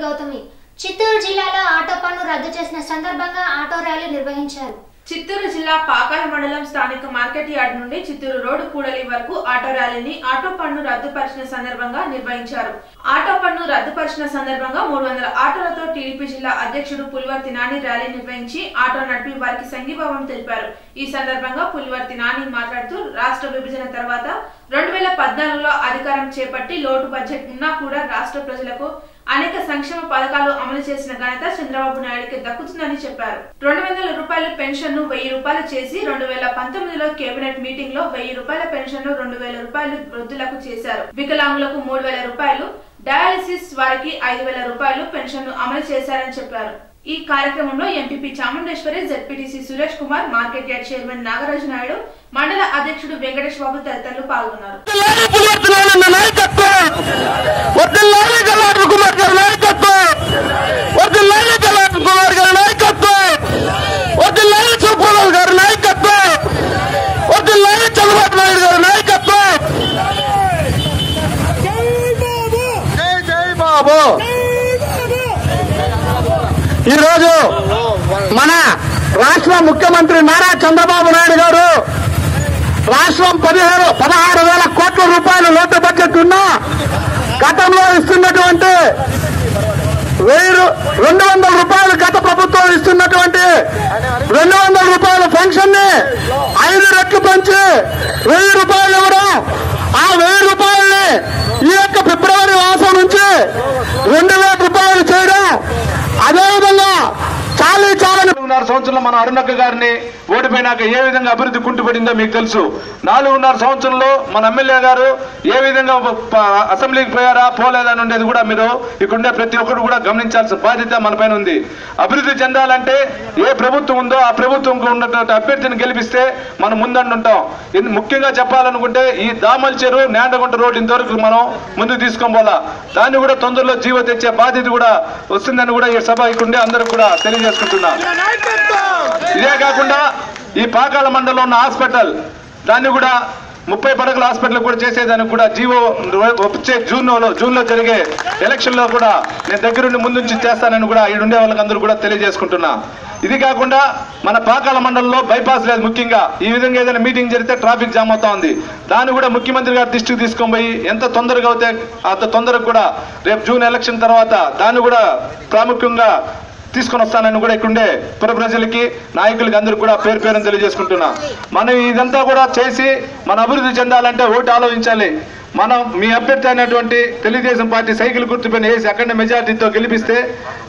గౌతమి చిత్తూరు జిల్లాలో ఆటో పన్ను రద్దు చేసిన సందర్భంగా ఆటో ర్యాలీ నిర్వహించారు చిత్తూరు జిల్లా పాకాల మండలం స్థానిక మార్కెట్ యార్డ్ నుండి చిత్తూరు రోడ్డు కూడలి వరకు ఆటో ర్యాలీని ఆటో పన్ను రద్దుపరిచిన సందర్భంగా నిర్వహించారు ఆటో పన్ను రద్దుపరిచిన సందర్భంగా మూడు వందల ఆటోలతో టీడీపీ జిల్లా అధ్యక్షుడు పులివర్తి నాని ర్యాలీ నిర్వహించి ఆటో నడిపి వారికి సంఘీభావం తెలిపారు ఈ సందర్భంగా పులివర్తి నాని మాట్లాడుతూ రాష్ట్ర విభజన తర్వాత రెండు వేల పద్నాలుగులో అధికారం చేపట్టి లోటు బడ్జెట్ ఉన్నా కూడా రాష్ట్ర ప్రజలకు అనేక సంక్షేమ పథకాలు అమలు చేసిన ఘనత చంద్రబాబు నాయుడుకి దక్కుతుందని చెప్పారు రెండు వందల రూపాయల పెన్షన్ ను వెయ్యి రూపాయలు చేసి రెండు వేల పంతొమ్మిదిలో కేబినెట్ మీటింగ్ లో వెయ్యి రూపాయల పెన్షన్ ను రెండు వేల రూపాయలు వృద్ధులకు చేశారు వికలాంగులకు మూడు వేల రూపాయలు డయాలసిస్ వారికి ఐదు వేల రూపాయలు పెన్షన్ ను అమలు చేశారని చెప్పారు ఈ కార్యక్రమంలో MPP Chamundeswari ZPTC Suresh Kumar market yard chairman Nagaraju Naidu మండల అధ్యక్షుడు వెంకటేష్ బాబు తదితరులు పాల్గొన్నారు వడ్డిల్లాలి పులివర్తినాలన్న నాయకత్వం వడ్డిల్లాలి జలాట్ కుమార్ గారి నాయకత్వం వడ్డిల్లాలి జలాట్ కుమార్ గారి నాయకత్వం వడ్డిల్లాలి సుబ్బరావు గారి నాయకత్వం వడ్డిల్లాలి చంద్రబాబు నాయుడు గారి నాయకత్వం జై జై బాబు ఈరోజు మన రాష్ట్ర ముఖ్యమంత్రి నారా చంద్రబాబు నాయుడు గారు రాష్ట్రం పదిహేను పదహారు వేల కోట్ల రూపాయలు లోటు బడ్జెట్ ఉన్నా గతంలో ఇస్తున్నటువంటి వెయ్యి రు- రెండు వందల రూపాయలు గత ప్రభుత్వం ఇస్తున్నటువంటి రెండు వందల రూపాయల పెన్షన్ ని ఐదు రెట్లు పెంచి వెయ్యి రూపాయలు ఇవ్వడం ఆ వెయ్యి రూపాయల్ని ఈ యొక్క ఫిబ్రవరి మాసం నుంచి రెండు వేల రూపాయలు చేయడం అదేవిధంగా చాలీ చాలని నాలుగున్నర సంవత్సరంలో మన అరుణక్క గారిని ఓడిపోయినాక ఏ విధంగా అభివృద్ధి కుంటుపడిందో మీకు తెలుసు నాలుగున్నర సంవత్సరంలో మన ఎమ్మెల్యే గారు ఏ విధంగా ప- అసెంబ్లీకి పోయారా పోలేదని ఉండేది కూడా మీరు ఇక్కడుండే ప్రతి ఒక్కరు కూడా గమనించాల్సిన బాధ్యత మన పైన ఉంది అభివృద్ధి చెందాలంటే ఏ ప్రభుత్వం ఉందో ఆ ప్రభుత్వం ఉన్నటువంటి అభ్యర్థిని గెలిపిస్తే మనం ముందంటుంటాం ఇది ముఖ్యంగా చెప్పాలనుకుంటే ఈ దామల చెరువు నేండగుంట రోడ్డు ఇంతవరకు మనం ముందుకు తీసుకొని పోలా దాన్ని కూడా తొందరలో జీవో తెచ్చే బాధ్యత కూడా వస్తుందని కూడా ఈ సభ ఇక్కడుండే అందరూ కూడా తెలియజేసుకుంటున్నా ఇదే కాకుండా ఈ పాకాల మండలంలో ఉన్న హాస్పిటల్ దాన్ని కూడా ముప్పై పడకల హాస్పిటల్ కూడా చేసేదానికి కూడా జీవో వచ్చే జూన్ లో జూన్ లో జరిగే ఎలక్షన్ లో కూడా నేను దగ్గరుండి ముందుంచి చేస్తానని కూడా ఈ ఉండే వాళ్ళకి అందరూ కూడా తెలియజేసుకుంటున్నా ఇది కాకుండా మన పాకాల మండలంలో బైపాస్ లేదు ముఖ్యంగా ఈ విధంగా ఏదైనా మీటింగ్ జరిగితే ట్రాఫిక్ జామ్ అవుతా ఉంది దాన్ని కూడా ముఖ్యమంత్రి గారి దృష్టికి తీసుకొని పోయి ఎంత తొందరగా అవుతే అంత తొందరగా కూడా రేపు జూన్ ఎలక్షన్ తర్వాత దాన్ని కూడా ప్రాముఖ్యంగా తీసుకొని వస్తానని కూడా ఇక్కడుండే పుర ప్రజలకి నాయకులకి అందరికి కూడా పేరు పేరుని తెలియజేసుకుంటున్నా మనం ఇదంతా కూడా చేసి మన అభివృద్ధి చెందాలంటే ఓటు ఆలోచించాలి మనం మీ అభ్యర్థి అయినటువంటి తెలుగుదేశం పార్టీ సైకిల్ గుర్తుపైన వేసి అక్కడ మెజార్టీతో గెలిపిస్తే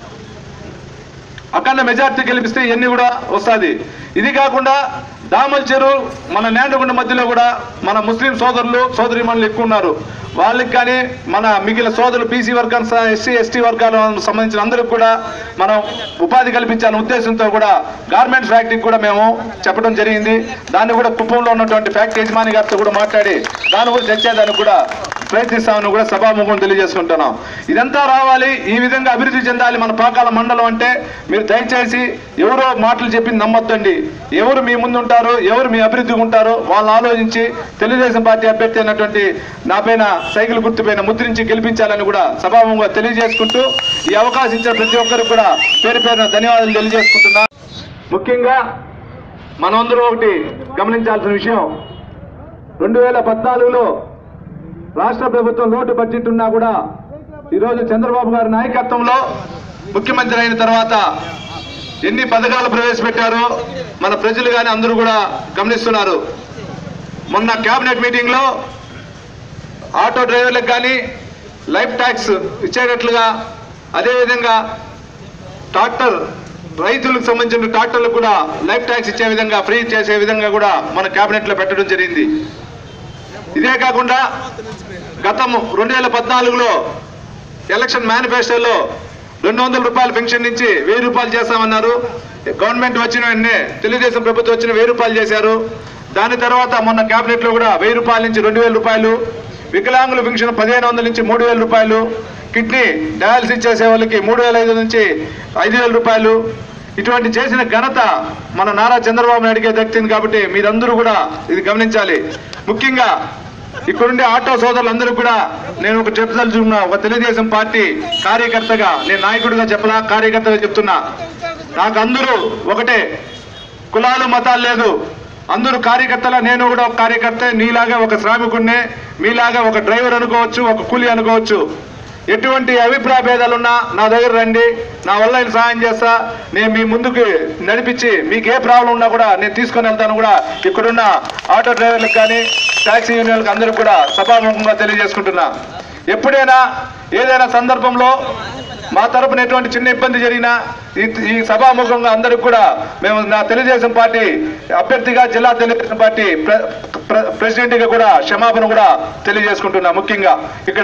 అక్కడ మెజార్టీ గెలిపిస్తే ఇవన్నీ కూడా వస్తుంది ఇది కాకుండా దామల్ చెరువు మన నేండగుండ మధ్యలో కూడా మన ముస్లిం సోదరులు సోదరిమణులు ఎక్కువ ఉన్నారు వాళ్ళకి కానీ మన మిగిలిన సోదరులు బీసీ వర్గానికి ఎస్సీ ఎస్టీ వర్గాలకు సంబంధించిన అందరికి కూడా మనం ఉపాధి కల్పించాలనే ఉద్దేశంతో కూడా గార్మెంట్స్ ఫ్యాక్టరీకి కూడా మేము చెప్పడం జరిగింది దాన్ని కూడా కుప్పంలో ఉన్నటువంటి ఫ్యాక్టరీ యజమాని గారితో కూడా మాట్లాడి దాన్ని కూడా తెచ్చేదానికి కూడా ప్రయత్నిస్తామని కూడా సభాముఖం తెలియజేసుకుంటున్నాం ఇదంతా రావాలి ఈ విధంగా అభివృద్ధి చెందాలి మన పాకాల మండలం అంటే మీరు దయచేసి ఎవరో మాటలు చెప్పి నమ్మొద్దండి ఎవరు మీ ముందు ఉంటారో ఎవరు మీ అభివృద్ధికి ఉంటారో వాళ్ళని ఆలోచించి తెలుగుదేశం పార్టీ అభ్యర్థి అయినటువంటి నా పైన సైకిల్ గుర్తుపైన ముద్రించి గెలిపించాలని కూడా సభాముఖంగా తెలియజేసుకుంటూ ఈ అవకాశం ఇచ్చిన ప్రతి ఒక్కరికి కూడా పేరు పేరున ధన్యవాదాలు తెలియజేసుకుంటున్నా ముఖ్యంగా మనమందరూ ఒకటి గమనించాల్సిన విషయం రెండు వేల పద్నాలుగులో రాష్ట్ర ప్రభుత్వం లోటు బడ్జెట్ ఉన్నా కూడా ఈరోజు చంద్రబాబు గారి నాయకత్వంలో ముఖ్యమంత్రి అయిన తర్వాత ఎన్ని పథకాలు ప్రవేశపెట్టారో మన ప్రజలు కానీ అందరూ కూడా గమనిస్తున్నారు మొన్న కేబినెట్ మీటింగ్లో ఆటో డ్రైవర్లకు కానీ లైఫ్ ట్యాక్స్ ఇచ్చేటట్లుగా అదేవిధంగా ట్రాక్టర్ రైతులకు సంబంధించిన ట్రాక్టర్లకు కూడా లైఫ్ ట్యాక్స్ ఇచ్చే విధంగా ఫ్రీ చేసే విధంగా కూడా మన కేబినెట్లో పెట్టడం జరిగింది ఇదే కాకుండా గతం రెండు వేల పద్నాలుగులో ఎలక్షన్ మేనిఫెస్టోలో రెండు వందల రూపాయల పెన్షన్ నుంచి వెయ్యి రూపాయలు చేస్తామన్నారు గవర్నమెంట్ వచ్చిన వెంటనే తెలుగుదేశం ప్రభుత్వం వచ్చిన వెయ్యి రూపాయలు చేశారు దాని తర్వాత మొన్న కేబినెట్ లో కూడా వెయ్యి రూపాయల నుంచి రెండు వేల రూపాయలు వికలాంగుల పెన్షన్ పదిహేను వందల నుంచి మూడు వేల రూపాయలు కిడ్నీ డయాలసిస్ చేసే వాళ్ళకి మూడు వేల ఐదు నుంచి ఐదు వేల రూపాయలు ఇటువంటి చేసిన ఘనత మన నారా చంద్రబాబు నాయుడికే దక్కింది కాబట్టి మీరందరూ కూడా ఇది గమనించాలి ముఖ్యంగా ఇక్కడుండే ఆటో సోదరులందరూ కూడా నేను ఒక చెప్పదలుచుకున్నా ఒక తెలుగుదేశం పార్టీ కార్యకర్తగా నేను నాయకుడిగా చెప్పలా కార్యకర్తగా చెప్తున్నా నాకు అందరూ ఒకటే కులాలు మతాలు లేదు అందరూ కార్యకర్తల నేను కూడా ఒక కార్యకర్త నీలాగా ఒక శ్రామికుడినే మీలాగా ఒక డ్రైవర్ అనుకోవచ్చు ఒక కూలి అనుకోవచ్చు ఎటువంటి అభిప్రాయ భేదాలున్నా నా దగ్గర రండి నా వల్ల నేను సహాయం చేస్తా నేను మీ ముందుకు నడిపించి మీకు ఏ ప్రాబ్లం ఉన్నా కూడా నేను తీసుకొని వెళ్తాను కూడా ఇక్కడున్న ఆటో డ్రైవర్లకు కానీ ట్యాక్సీ యూనియన్లకు అందరూ కూడా సభాముఖంగా తెలియజేసుకుంటున్నా ఎప్పుడైనా ఏదైనా సందర్భంలో మా తరపున ఎటువంటి చిన్న ఇబ్బంది జరిగినా ఈ ఈ సభాముఖంగా అందరికి కూడా మేము నా తెలుగుదేశం పార్టీ అభ్యర్థిగా జిల్లా తెలుగుదేశం పార్టీ ప్ర- ప్ర- ప్రెసిడెంట్గా కూడా క్షమాపణ కూడా తెలియజేసుకుంటున్నా ముఖ్యంగా ఇక్కడ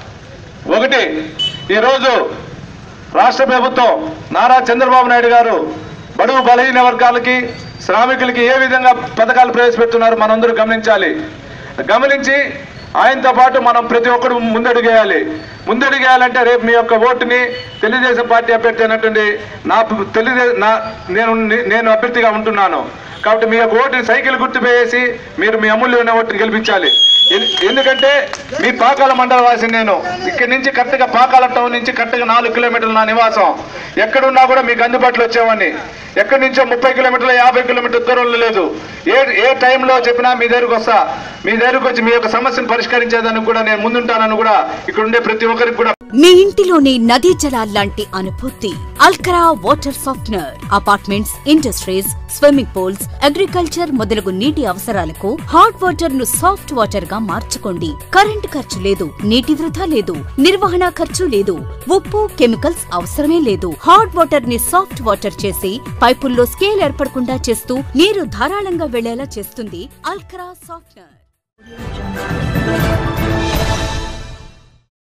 ఒకటి ఈరోజు రాష్ట్ర ప్రభుత్వం నారా చంద్రబాబు నాయుడు గారు బడుగు బలహీన వర్గాలకి శ్రామికులకి ఏ విధంగా పథకాలు ప్రవేశపెడుతున్నారు మనందరూ గమనించాలి గమనించి ఆయనతో పాటు మనం ప్రతి ఒక్కరు ముందడుగేయాలి ముందడుగేయాలంటే రేపు మీ యొక్క ఓటుని తెలుగుదేశం పార్టీ అభ్యర్థి అయినటువంటి నా తెలుగుదే నా నేను నేను అభ్యర్థిగా ఉంటున్నాను కాబట్టి మీ యొక్క ఓటుని సైకిల్ గుర్తు వేసి మీరు మీ అమూల్యమైన ఓటుని గెలిపించాలి ఎన్- ఎందుకంటే మీ పాకాల మండల వాసి నేను ఇక్కడి నుంచి కరెక్ట్గా పాకాల టౌన్ నుంచి కరెక్ట్గా నాలుగు కిలోమీటర్లు నా నివాసం ఎక్కడున్నా కూడా మీకు అందుబాటులో వచ్చేవాడిని ఎక్కడి నుంచో ముప్పై కిలోమీటర్ల యాభై కిలోమీటర్ల దూరంలో లేదు ఏ ఏ టైంలో చెప్పినా మీ దగ్గరకు వస్తా మీ దగ్గరకు వచ్చి మీ యొక్క సమస్యను పరిష్కరించేదానికి కూడా నేను ముందుంటానని కూడా ఇక్కడ ఉండే ప్రతి ఒక్కరికి కూడా మీ ఇంటిలోని నదీ జలాల్లాంటి అనుభూతి అల్కరా water softener apartments industries swimming pools agriculture మొదలగు నీటి అవసరాలకు హాట్ వాటర్ ను సాఫ్ట్ వాటర్ గా మార్చుకోండి కరెంటు ఖర్చు లేదు నీటి వృధా లేదు నిర్వహణ ఖర్చు లేదు ఉప్పు కెమికల్స్ అవసరమే లేదు హాట్ వాటర్ ని సాఫ్ట్ వాటర్ చేసి పైపుల్లో స్కేల్ ఏర్పడకుండా చేస్తూ నీరు ధారాళంగా వెళ్లేలా చేస్తుంది అల్కరా సాఫ్ట్నర్